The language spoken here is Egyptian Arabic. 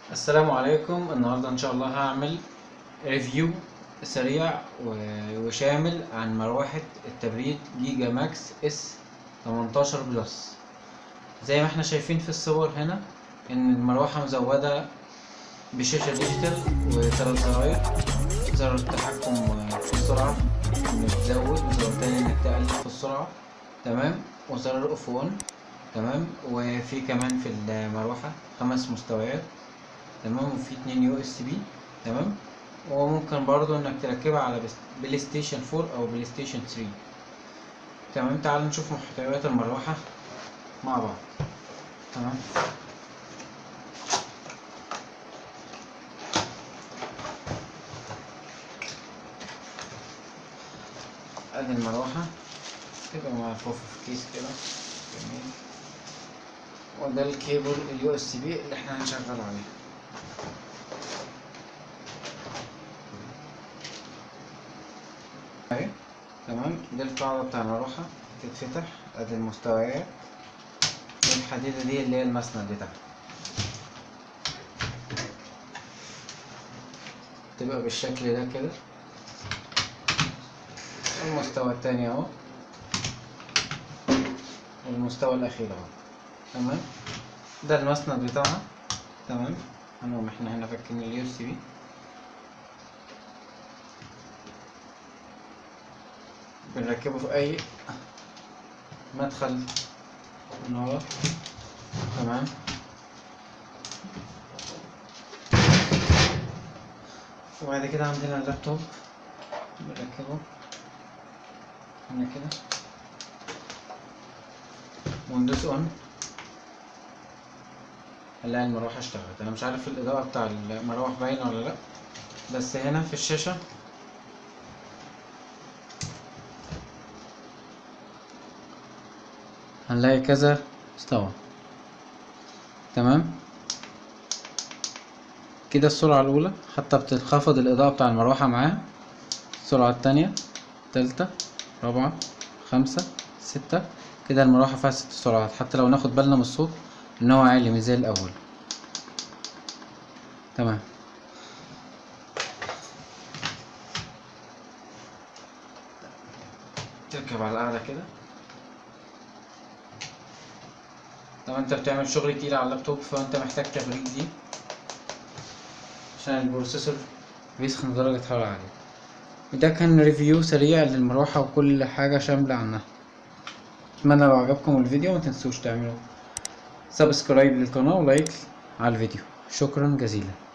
السلام عليكم النهاردة ان شاء الله هعمل ريفيو سريع و- وشامل عن مروحة التبريد جيجا ماكس اس 18 بلس زي ما احنا شايفين في الصور هنا ان المروحة مزودة بشاشة ديجيتال وثلاث زراير زر التحكم في السرعة انك تزود وزر تاني انك تقلل في السرعة تمام وزر الاوف اون تمام وفي كمان في المروحة خمس مستويات تمام وفي اتنين يو اس بي تمام وممكن برضو انك تركبها على بس- بلاي ستيشن 4 او بلاي ستيشن 3 تمام تعال نشوف محتويات المروحة مع بعض تمام ادي المروحة تبقى ملفوفة في كيس كده جميل وده الكيبل اليو اس بي اللي احنا هنشغل عليه اهي تمام دي القاعدة بتاع المروحة تتفتح ادي المستويات والحديدة دي اللي هي المسند بتاعها تبقى بالشكل ده كده المستوى التاني اهو والمستوى الاخير اهو تمام ده المسند بتاعها تمام هنقوم احنا هنا فاكين اليو اس بي بنركبه في اي مدخل من ورا تمام وبعد كده عندنا اللابتوب بنركبه هنا كده وندوس اون هنلاقي المروحة اشتغلت انا مش عارف الاضاءة بتاع المروح باينة ولا لا بس هنا في الشاشة هنلاقي كذا مستوى تمام كده السرعة الأولى حتى بتنخفض الإضاءة بتاع المروحة معاها السرعة التانية تالتة رابعة خمسة ستة كده المروحة فيها ست سرعات حتى لو ناخد بالنا من الصوت إن هو عالي مش زي الأول تمام تركب على الأعلى كده لو انت بتعمل شغل تقيل على اللابتوب فانت محتاج تبريد دي عشان البروسيسور بيسخن درجة حرارة عالية ده كان ريفيو سريع للمروحة وكل حاجة شاملة عنها اتمنى لو عجبكم الفيديو متنسوش تعملوا سبسكرايب للقناة ولايك على الفيديو شكرا جزيلا